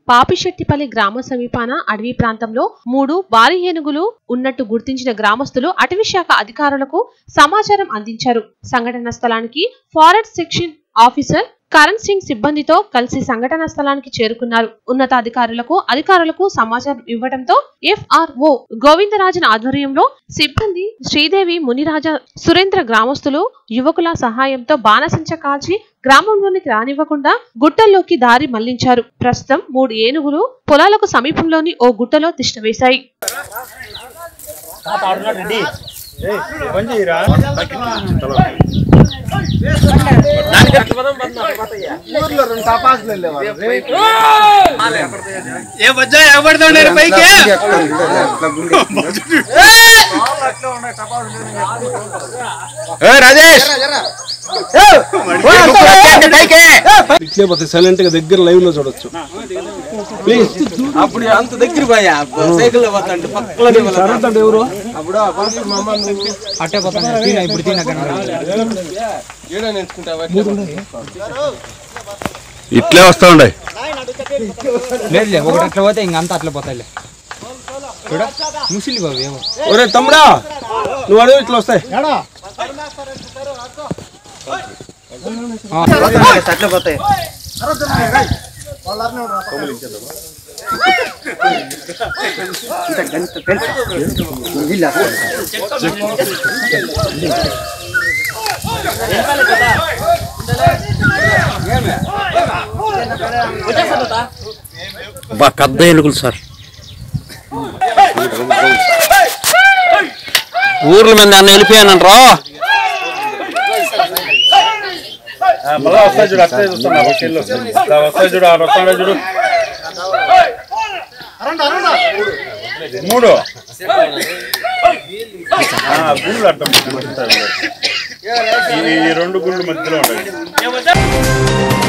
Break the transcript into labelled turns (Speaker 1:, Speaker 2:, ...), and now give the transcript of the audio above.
Speaker 1: పాపిశెట్టిపల్లి గ్రామ సమీపాన అడవి ప్రాంతంలో మూడు భారీ ఏనుగులు ఉన్నట్టు గుర్తించిన గ్రామస్తులు అటవీ శాఖ అధికారులకు సమాచారం అందించారు సంఘటన స్థలానికి forest section officer Karan Singh సిబ్బందితో కలిసి సంఘటన స్థలానికి చేరుకున్నారు ఉన్నతాధికారులకు అధికారులకు సమాచారం ఇవ్వడంతో ఎఫ్ఆర్ఓ గోవిందరాజన్ ఆధ్వర్యంలో సిబ్బంది శ్రీదేవి మునిరాజ సురేంద్ర గ్రామస్తులు యువకుల సహాయంతో బాణసంచ కాల్చి గ్రామంలోనికి రానివ్వకుండా గుట్టల్లోకి దారి మళ్లించారు ప్రస్తుతం మూడు ఏనుగులు పొలాలకు సమీపంలోని ఓ గుట్టలో తిష్టవేశాయి
Speaker 2: ఏ బజ్జా ఎవరితో పైకి రాజేష్
Speaker 3: ఇట్లే పోతే సైలెంట్ గా దగ్గర లైవ్ లో చూడొచ్చు ప్లీజ్
Speaker 4: అప్పుడు అంత దగ్గర పోయా సైకిల్ లో పోతాంటే పక్కలోనే
Speaker 3: సరదండి ఎవరు
Speaker 4: అప్పుడు అట్టే పోతాను తిన ఇప్పుడు తిన
Speaker 2: ఇట్లే వస్తా ఉండే
Speaker 4: లేదులే ఒకటి అట్లా పోతే ఇంక అంతా అట్లా పోతాయిలే చూడ ముసిలి బాబు ఏమో
Speaker 3: ఒరే తమ్ముడా నువ్వు అడుగు ఇట్లా వస్తాయి
Speaker 4: అట్లా పోతాయి
Speaker 2: బా పెద్ద ఏనుగులు సార్ ఊర్ల మీద నన్ను వెళ్ళిపోయానంట్రా
Speaker 5: మళ్ళా వస్తాయి చూడు అట్లే చూస్తున్నా వకీళ్ళు వస్తాయి చూడు ఆడ వస్తాడు చూడు మూడు ఆ, గుళ్ళు అర్థం ఈ రెండు గుళ్ళు మధ్యలో ఉన్నాయి